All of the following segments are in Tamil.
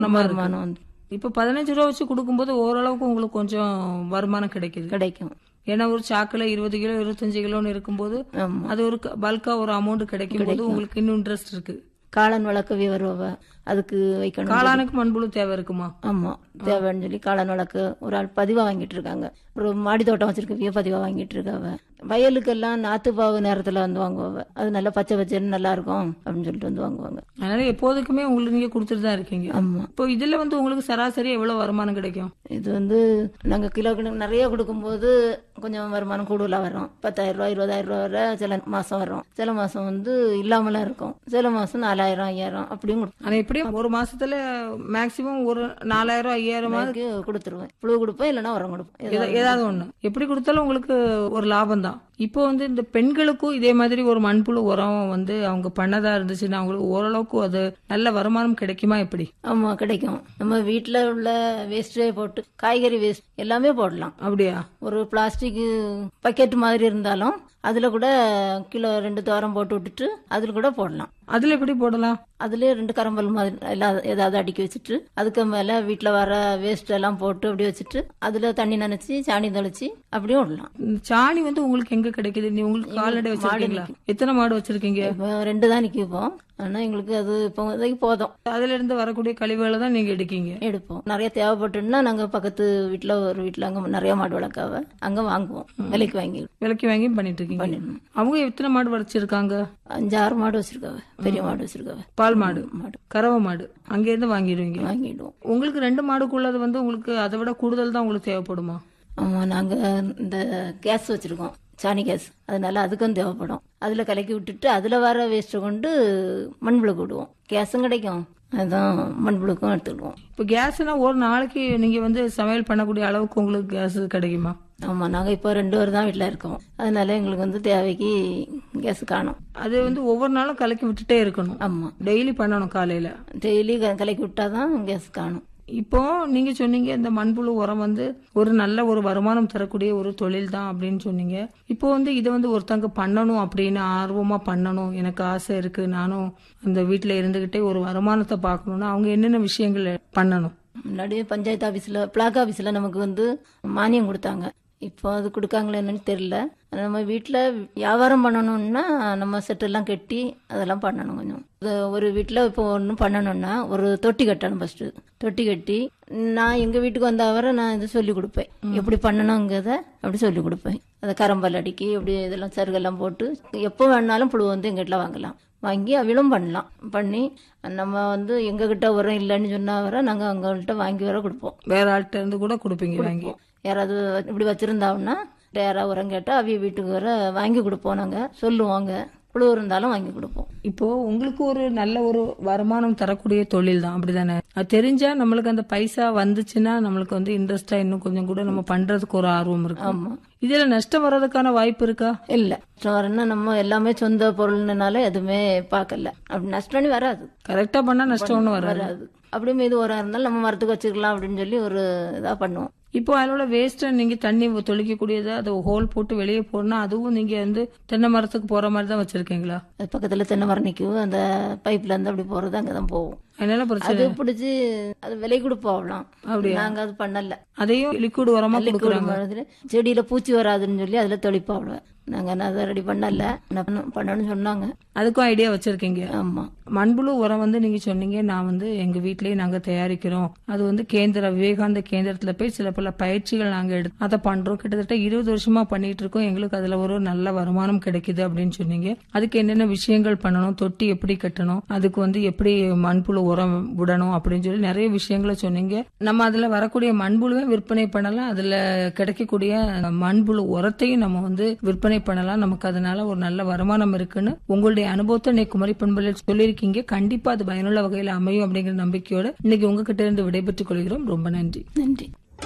நம்ம இருக்கு. வருமானம் வந்து இப்ப பதினஞ்சு ரூபா வச்சு கொடுக்கும்போது ஓரளவுக்கு உங்களுக்கு கொஞ்சம் வருமானம் கிடைக்குது கிடைக்கும் ஏன்னா ஒரு சாக்குல இருபது கிலோ இருபத்தஞ்சு கிலோன்னு இருக்கும்போது ஆமா அது ஒரு பல்கா ஒரு அமௌண்ட் கிடைக்கும் போது உங்களுக்கு இன்னும் இன்ட்ரெஸ்ட் இருக்கு காளான் வளர்க்கவே வருவ அதுக்கு வைக்கணும் காளானுக்கு மண்புழு தேவை இருக்குமா ஆமா தேவைன்னு சொல்லி காளான் வளர்க்க ஒரு ஆள் பதிவா வாங்கிட்டு இருக்காங்க ஒரு மாடி தோட்டம் வச்சிருக்கவிய பதிவா வாங்கிட்டு இருக்காவ வயலுக்கெல்லாம் நாத்து பாவு நேரத்துல வந்து வாங்குவாவ அது நல்லா பச்சை பச்சைன்னு நல்லா இருக்கும் அப்படின்னு சொல்லிட்டு வந்து வாங்குவாங்க அதனால எப்போதுக்குமே உங்களுக்கு நீங்க கொடுத்துட்டு தான் இருக்கீங்க ஆமா இப்போ இதுல வந்து உங்களுக்கு சராசரி எவ்வளவு வருமானம் கிடைக்கும் இது வந்து நாங்க கிலோ கணக்கு நிறைய கொடுக்கும்போது கொஞ்சம் வருமானம் கூடுதலா வரும் பத்தாயிரம் ரூபாய் இருபதாயிரம் ரூபாய் வரை சில மாசம் வரும் சில மாசம் வந்து இல்லாமலாம் இருக்கும் சில மாசம் நாலாயிரம் ஐயாயிரம் அப்படியும் கொடுப்போம். ஆனா எப்படியும் ஒரு மாசத்துல மேக்சிமம் ஒரு நாலாயிரம் ஐயாயிரம் அதுக்கு கொடுத்துருவேன் புழு கொடுப்பேன் இல்லைன்னா உரம் கொடுப்பேன் ஏதாவது ஏதாவது ஒண்ணு எப்படி கொடுத்தாலும் உங்களுக்கு ஒரு லாபம் தான் இப்போ வந்து இந்த பெண்களுக்கும் இதே மாதிரி ஒரு மண்புழு உரம் வந்து அவங்க பண்ணதா இருந்துச்சுன்னா அவங்களுக்கு ஓரளவுக்கு அது நல்ல வருமானம் கிடைக்குமா எப்படி ஆமா கிடைக்கும் நம்ம வீட்ல உள்ள வேஸ்டே போட்டு காய்கறி வேஸ்ட் எல்லாமே போடலாம் அப்படியா ஒரு பிளாஸ்டிக் பக்கெட் மாதிரி இருந்தாலும் அதுல கூட கிலோ ரெண்டு தோரம் போட்டு விட்டுட்டு அதுல கூட போடலாம் அதுல எப்படி போடலாம் அதுலயே ரெண்டு கரம்பல் மாதிரி எல்லாம் ஏதாவது அடுக்கி வச்சுட்டு அதுக்கு மேல வீட்ல வர வேஸ்ட் எல்லாம் போட்டு அப்படி வச்சுட்டு அதுல தண்ணி நனைச்சி சாணி தெளிச்சு அப்படியே விடலாம் இந்த சாணி வந்து உங்களுக்கு எங்க கிடைக்குது நீ உங்களுக்கு கால்நடை வச்சிருக்கீங்களா எத்தனை மாடு வச்சிருக்கீங்க இப்போ ரெண்டு தான் நிற்கிப்போம் ஆனா எங்களுக்கு அது இப்போ இப்போதைக்கு போதும் அதுல இருந்து வரக்கூடிய கழிவுகளை தான் நீங்க எடுக்கீங்க எடுப்போம் நிறைய தேவைப்பட்டுன்னா நாங்க பக்கத்து வீட்ல ஒரு வீட்ல அங்க நிறைய மாடு வளர்க்காவ அங்க வாங்குவோம் விலைக்கு வாங்கி விலைக்கு வாங்கி பண்ணிட்டு இருக்கீங்க பண்ணிடணும் அவங்க எத்தனை மாடு வச்சிருக்காங்க அஞ்சு ஆறு மாடு வச்சிருக்காவ பெரிய மாடு வச்சிருக்காவ பால் மாடு மாடு கறவை மாடு அங்க இருந்து வாங்கிடுவீங்க வாங்கிடுவோம் உங்களுக்கு ரெண்டு மாடுக்குள்ளது வந்து உங்களுக்கு அதை விட கூடுதல் தான் உங்களுக்கு தேவைப்படுமா ஆமா நாங்க இந்த கேஸ் வச்சிருக்கோம் சாணி கேஸ் அதனால அதுக்கும் தேவைப்படும் அதுல கலக்கி விட்டுட்டு அதுல வர வேஸ்ட்டை கொண்டு மண்புழுக்கு விடுவோம் கேஸும் கிடைக்கும் அதான் மண்புழுக்கும் எடுத்துக்கிடுவோம் இப்போ கேஸ்னா ஒரு நாளைக்கு நீங்க வந்து சமையல் பண்ணக்கூடிய அளவுக்கு உங்களுக்கு கேஸ் கிடைக்குமா ஆமா நாங்க இப்போ ரெண்டு பேர் தான் வீட்டுல இருக்கோம் அதனால எங்களுக்கு வந்து தேவைக்கு கேஸ் காணும் அது வந்து ஒவ்வொரு நாளும் கலக்கி விட்டுட்டே இருக்கணும் ஆமா டெய்லி பண்ணணும் காலையில டெய்லி கலக்கி விட்டாதான் கேஸ் காணும் இப்போ நீங்க சொன்னீங்க இந்த மண்புழு உரம் வந்து ஒரு நல்ல ஒரு வருமானம் தரக்கூடிய ஒரு தொழில் தான் அப்படின்னு சொன்னீங்க இப்போ வந்து இதை வந்து ஒருத்தங்க பண்ணணும் அப்படின்னு ஆர்வமா பண்ணணும் எனக்கு ஆசை இருக்கு நானும் அந்த வீட்டுல இருந்துகிட்டே ஒரு வருமானத்தை பார்க்கணும்னா அவங்க என்னென்ன விஷயங்கள் பண்ணணும் முன்னாடி பஞ்சாயத்து ஆபீஸ்ல பிளாக் ஆபீஸ்ல நமக்கு வந்து மானியம் கொடுத்தாங்க இப்போ அது கொடுக்காங்களே என்னன்னு தெரியல நம்ம வீட்டில் வியாபாரம் பண்ணணும்னா நம்ம செட்டெல்லாம் கட்டி அதெல்லாம் பண்ணணும் கொஞ்சம் இது ஒரு வீட்டில் இப்போ ஒன்றும் பண்ணணும்னா ஒரு தொட்டி கட்டணும் ஃபர்ஸ்ட் தொட்டி கட்டி நான் எங்கள் வீட்டுக்கு வந்த வரை நான் இது சொல்லி கொடுப்பேன் எப்படி பண்ணணுங்கிறத அப்படி சொல்லி கொடுப்பேன் அதை கரம்பல் அடிக்கி அப்படி இதெல்லாம் சருகெல்லாம் போட்டு எப்போ வேணாலும் புழு வந்து எங்கள் வீட்டில் வாங்கலாம் வாங்கி அவிலும் பண்ணலாம் பண்ணி நம்ம வந்து எங்ககிட்ட உரம் இல்லைன்னு சொன்னா வர நாங்கள் அவங்கள்ட்ட வாங்கி வர கொடுப்போம் வேற ஆள்கிட்ட இருந்து கூட கொடுப்பீங்க வாங்கி யாராவது இப்படி வச்சிருந்தாங்கன்னா யாராவது உரம் கேட்டால் அவிய வீட்டுக்கு வர வாங்கி கொடுப்போம் நாங்கள் சொல்லுவாங்க புழு இருந்தாலும் வாங்கி கொடுப்போம் இப்போ உங்களுக்கு ஒரு நல்ல ஒரு வருமானம் தரக்கூடிய தொழில் தான் அப்படிதானே அது தெரிஞ்சா நம்மளுக்கு அந்த பைசா வந்துச்சுன்னா நம்மளுக்கு வந்து இன்ட்ரெஸ்டா இன்னும் கொஞ்சம் கூட நம்ம பண்றதுக்கு ஒரு ஆர்வம் இருக்கு ஆமாம் இதுல நஷ்டம் வர்றதுக்கான வாய்ப்பு இருக்கா இல்லை வரணும்னா நம்ம எல்லாமே சொந்த பொருள்னால எதுவுமே பார்க்கல அப்படி நஷ்டம் வராது கரெக்டா பண்ணா நஷ்டம் ஒண்ணும் வராது வராது அப்படியே மீது உரம் இருந்தாலும் நம்ம மரத்துக்கு வச்சுக்கலாம் அப்படின்னு சொல்லி ஒரு இதாக பண்ணுவோம் இப்போ அதோட வேஸ்ட்டை நீங்க தண்ணி தொளிக்கக்கூடியதை அதை ஹோல் போட்டு வெளியே போடனா அதுவும் நீங்க வந்து தென்னை மரத்துக்கு போற மாதிரி தான் வச்சிருக்கீங்களா அது பக்கத்தில் தென்னை மரம் நிற்கும் அந்த பைப்ல இருந்து அப்படி போகிறது அங்கே தான் போகும் அதனால பிரச்சனை அது பிடிச்சி அது விலை கொடுப்போம் அவ்வளோ அப்படியா? நாங்க அது பண்ணல அதையும் லிக்விட் உரமா கொடுக்குறாங்க மாதிரி செடியில பூச்சி வராதுன்னு சொல்லி அதுல தெளிப்போம் அவ்வளோ நாங்க என்ன அதை ரெடி பண்ணல என்ன பண்ண- பண்ணணும்னு சொன்னாங்க அதுக்கும் ஐடியா வச்சிருக்கீங்க ஆமா மண்புழு உரம் வந்து நீங்க சொன்னீங்க நான் வந்து எங்க வீட்லயே நாங்க தயாரிக்கிறோம் அது வந்து கேந்திர விவேகானந்த கேந்திரத்துல போய் சில பல பயிற்சிகள் நாங்க எடுத்து அதை பண்றோம் கிட்டத்தட்ட இருபது வருஷமா பண்ணிட்டு இருக்கோம் எங்களுக்கு அதுல ஒரு நல்ல வருமானம் கிடைக்குது அப்படின்னு சொன்னீங்க அதுக்கு என்னென்ன விஷயங்கள் பண்ணணும் தொட்டி எப்படி கட்டணும் அதுக்கு வந்து எப்படி மண்புழு உரம் விடணும் அப்படின்னு சொல்லி நிறைய விஷயங்களை சொன்னீங்க நம்ம அதுல வரக்கூடிய மண்புழுவை விற்பனை பண்ணலாம் அதுல கிடைக்கக்கூடிய மண்புழு உரத்தையும் நம்ம வந்து விற்பனை பண்ணலாம் நமக்கு அதனால ஒரு நல்ல வருமானம் இருக்குன்னு உங்களுடைய அனுபவத்தை இன்னைக்கு குமரி பண்பலில் சொல்லியிருக்கீங்க கண்டிப்பா அது பயனுள்ள வகையில் அமையும் அப்படிங்கிற நம்பிக்கையோட இன்னைக்கு உங்ககிட்ட இருந்து விடைபெற்றுக் கொள்கிறோம் ரொம்ப நன்றி நன்றி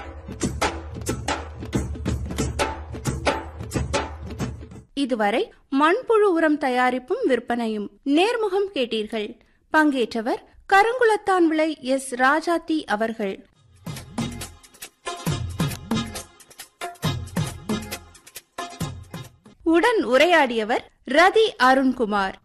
இதுவரை மண்புழு உரம் தயாரிப்பும் விற்பனையும் நேர்முகம் கேட்டீர்கள் பங்கேற்றவர் கருங்குளத்தான் விளை எஸ் ராஜாத்தி அவர்கள் உடன் உரையாடியவர் ரதி அருண்குமார்